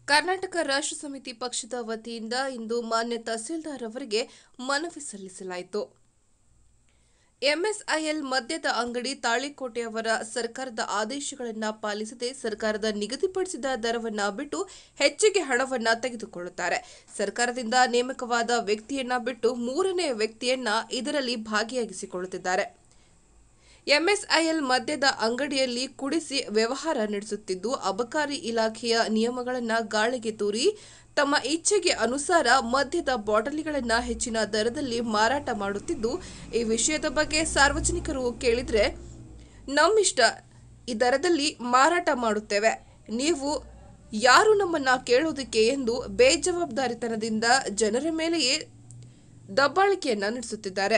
ಕರ್ನಾಟಕ ರಾಷ್ಟ್ರ ಸಮಿತಿ ಪಕ್ಷದ ವತಿಯಿಂದ ಇಂದು ಮಾನ್ಯ ತಹಸೀಲ್ದಾರ್ ಅವರಿಗೆ ಮನವಿ ಸಲ್ಲಿಸಲಾಯಿತು ಎಂಎಸ್ಐಎಲ್ ಮದ್ಯದ ಅಂಗಡಿ ತಾಳಿಕೋಟೆಯವರ ಸರ್ಕಾರದ ಆದೇಶಗಳನ್ನು ಪಾಲಿಸದೆ ಸರ್ಕಾರದ ನಿಗದಿಪಡಿಸಿದ ದರವನ್ನ ಬಿಟ್ಟು ಹೆಚ್ಚಿಗೆ ಹಣವನ್ನ ತೆಗೆದುಕೊಳ್ಳುತ್ತಾರೆ ಸರ್ಕಾರದಿಂದ ನೇಮಕವಾದ ವ್ಯಕ್ತಿಯನ್ನ ಬಿಟ್ಟು ಮೂರನೇ ವ್ಯಕ್ತಿಯನ್ನ ಇದರಲ್ಲಿ ಭಾಗಿಯಾಗಿಸಿಕೊಳ್ಳುತ್ತಿದ್ದಾರೆ ಎಂಎಸ್ಐಎಲ್ ಮದ್ಯದ ಅಂಗಡಿಯಲ್ಲಿ ಕುಡಿಸಿ ವ್ಯವಹಾರ ನಡೆಸುತ್ತಿದ್ದು ಅಬಕಾರಿ ಇಲಾಖೆಯ ನಿಯಮಗಳನ್ನು ಗಾಳಿಗೆ ತೂರಿ ತಮ್ಮ ಇಚ್ಛೆಗೆ ಅನುಸಾರ ಮದ್ಯದ ಬಾಟಲಿಗಳನ್ನು ಹೆಚ್ಚಿನ ದರದಲ್ಲಿ ಮಾರಾಟ ಮಾಡುತ್ತಿದ್ದು ಈ ವಿಷಯದ ಬಗ್ಗೆ ಸಾರ್ವಜನಿಕರು ಕೇಳಿದ್ರೆ ನಮ್ಮಿಷ್ಟ ಈ ದರದಲ್ಲಿ ಮಾರಾಟ ಮಾಡುತ್ತೇವೆ ನೀವು ಯಾರು ನಮ್ಮನ್ನ ಕೇಳೋದಕ್ಕೆ ಎಂದು ಬೇಜವಾಬ್ದಾರಿತನದಿಂದ ಜನರ ಮೇಲೆಯೇ ದಬ್ಬಾಳಿಕೆಯನ್ನ ನಡೆಸುತ್ತಿದ್ದಾರೆ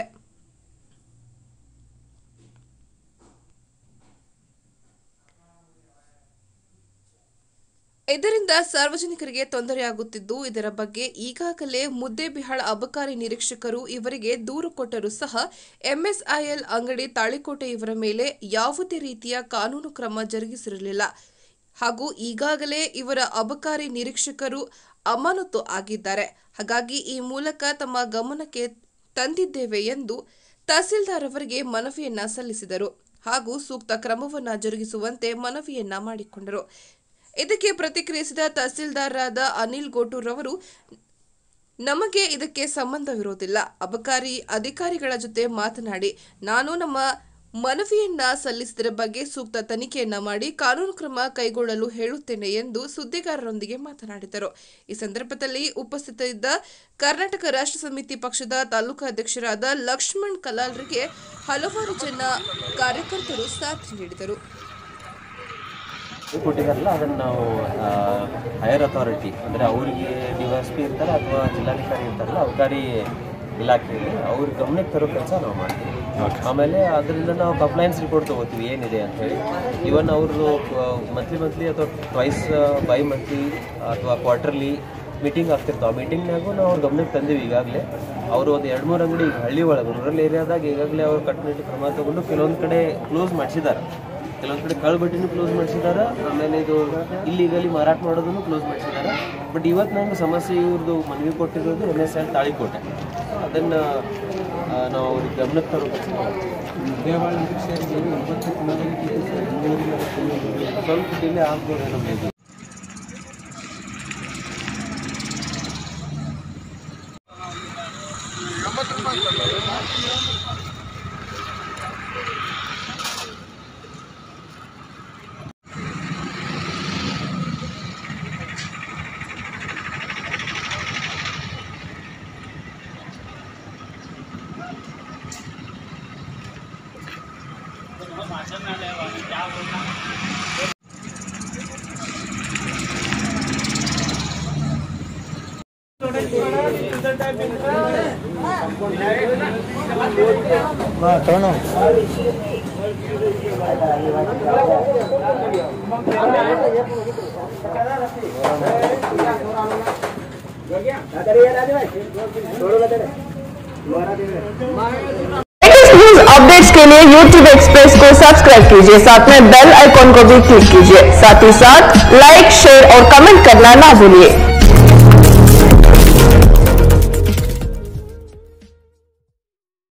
ಇದರಿಂದ ಸಾರ್ವಜನಿಕರಿಗೆ ತೊಂದರೆಯಾಗುತ್ತಿದ್ದು ಇದರ ಬಗ್ಗೆ ಈಗಾಗಲೇ ಮುದ್ದೇಬಿಹಾಳ ಅಬಕಾರಿ ನಿರೀಕ್ಷಕರು ಇವರಿಗೆ ದೂರು ಕೊಟ್ಟರೂ ಸಹ ಎಂಎಸ್ಐಎಲ್ ಅಂಗಡಿ ತಾಳಿಕೋಟೆ ಇವರ ಮೇಲೆ ಯಾವುದೇ ರೀತಿಯ ಕಾನೂನು ಕ್ರಮ ಜರುಗಿಸಿರಲಿಲ್ಲ ಹಾಗೂ ಈಗಾಗಲೇ ಇವರ ಅಬಕಾರಿ ನಿರೀಕ್ಷಕರು ಅಮಾನತು ಆಗಿದ್ದಾರೆ ಹಾಗಾಗಿ ಈ ಮೂಲಕ ತಮ್ಮ ಗಮನಕ್ಕೆ ತಂದಿದ್ದೇವೆ ಎಂದು ತಹಸೀಲ್ದಾರ್ ಅವರಿಗೆ ಮನವಿಯನ್ನ ಸಲ್ಲಿಸಿದರು ಹಾಗೂ ಸೂಕ್ತ ಕ್ರಮವನ್ನ ಜರುಗಿಸುವಂತೆ ಮನವಿಯನ್ನ ಮಾಡಿಕೊಂಡರು ಇದಕ್ಕೆ ಪ್ರತಿಕ್ರಿಯಿಸಿದ ತಹಸೀಲ್ದಾರರಾದ ಅನಿಲ್ ಗೋಟೂರ್ ಅವರು ನಮಗೆ ಇದಕ್ಕೆ ಸಂಬಂಧವಿರುವುದಿಲ್ಲ ಅಬಕಾರಿ ಅಧಿಕಾರಿಗಳ ಜೊತೆ ಮಾತನಾಡಿ ನಾನು ನಮ್ಮ ಮನವಿಯನ್ನ ಸಲ್ಲಿಸಿದರ ಬಗ್ಗೆ ಸೂಕ್ತ ತನಿಖೆಯನ್ನ ಮಾಡಿ ಕಾನೂನು ಕ್ರಮ ಕೈಗೊಳ್ಳಲು ಹೇಳುತ್ತೇನೆ ಎಂದು ಸುದ್ದಿಗಾರರೊಂದಿಗೆ ಮಾತನಾಡಿದರು ಈ ಸಂದರ್ಭದಲ್ಲಿ ಉಪಸ್ಥಿತರಿದ್ದ ಕರ್ನಾಟಕ ರಾಷ್ಟ್ರ ಸಮಿತಿ ಪಕ್ಷದ ತಾಲೂಕು ಅಧ್ಯಕ್ಷರಾದ ಲಕ್ಷ್ಮಣ್ ಕಲಾಲ್ರಿಗೆ ಹಲವಾರು ಜನ ಕಾರ್ಯಕರ್ತರು ಸಾಥ್ ನೀಡಿದರು ಕೊಟ್ಟಿದಾರಲ್ಲ ಅದನ್ನು ನಾವು ಹೈಯರ್ ಅಥಾರಿಟಿ ಅಂದರೆ ಅವರಿಗೆ ಡಿ ಎಸ್ ಪಿ ಇರ್ತಾರೆ ಅಥವಾ ಜಿಲ್ಲಾಧಿಕಾರಿ ಇರ್ತಾರಲ್ಲ ಅಬಕಾರಿ ಇಲಾಖೆಯಲ್ಲಿ ಅವ್ರ ಗಮನಕ್ಕೆ ತರೋ ಕೆಲಸ ನಾವು ಮಾಡ್ತೀವಿ ಆಮೇಲೆ ಅದರಿಂದ ನಾವು ಕಂಪ್ಲೈನ್ಸ್ ರಿಪೋರ್ಟ್ ತೊಗೋತೀವಿ ಏನಿದೆ ಅಂತೇಳಿ ಇವನ್ ಅವ್ರದ್ದು ಮಂತ್ಲಿ ಮಂತ್ಲಿ ಅಥವಾ ಟ್ವೈಸ್ ಬೈ ಮಂತ್ಲಿ ಅಥವಾ ಕ್ವಾರ್ಟರ್ಲಿ ಮೀಟಿಂಗ್ ಆಗ್ತಿರ್ತಾವೆ ಆ ಮೀಟಿಂಗ್ನಾಗೂ ನಾವು ಅವ್ರ ಗಮನಕ್ಕೆ ತಂದೀವಿ ಈಗಾಗಲೇ ಅವರು ಒಂದು ಎರಡು ಮೂರು ಅಂಗಡಿ ಈಗ ಹಳ್ಳಿ ಒಳಗೆ ರೂರಲ್ ಏರಿಯಾದಾಗ ಈಗಾಗಲೇ ಅವ್ರು ಕಟ್ಟುನಿಟ್ಟು ಕ್ರಮ ತಗೊಂಡು ಕೆಲವೊಂದು ಕಡೆ ಕ್ಲೋಸ್ ಮಾಡಿಸಿದ್ದಾರೆ ಕೆಲವೊಂದು ಕಡೆ ಕಳ್ಬಟ್ಟಿನೂ ಕ್ಲೋಸ್ ಮಾಡಿಸಿದ್ದಾರೆ ಆಮೇಲೆ ಇದು ಇಲ್ಲಿಗಲಿ ಮಾರಾಟ ಮಾಡೋದನ್ನು ಕ್ಲೋಸ್ ಮಾಡಿಸಿದ್ದಾರೆ ಬಟ್ ಇವತ್ತು ನಂಗೆ ಸಮಸ್ಯೆ ಇವ್ರದ್ದು ಮನವಿ ಕೊಟ್ಟಿರೋದು ಎನ್ ಎಸ್ ಎಲ್ ತಾಳಿಕೋಟೆ ಅದನ್ನು ನಾವು ಅವ್ರಿಗೆ ಗಮನಕ್ಕೆ ತರೋ ಕೆಲಸ ಸ್ವಲ್ಪ ಡಿಲೇ ಆಗ್ಬೋದು ನಮಗೆ लेटेस्ट न्यूज अपडेट्स के लिए YouTube एक्सप्रेस को सब्सक्राइब कीजिए साथ में बेल आइकॉन को भी क्लिक कीजिए साथ ही साथ लाइक शेयर और कमेंट करना ना भूलिए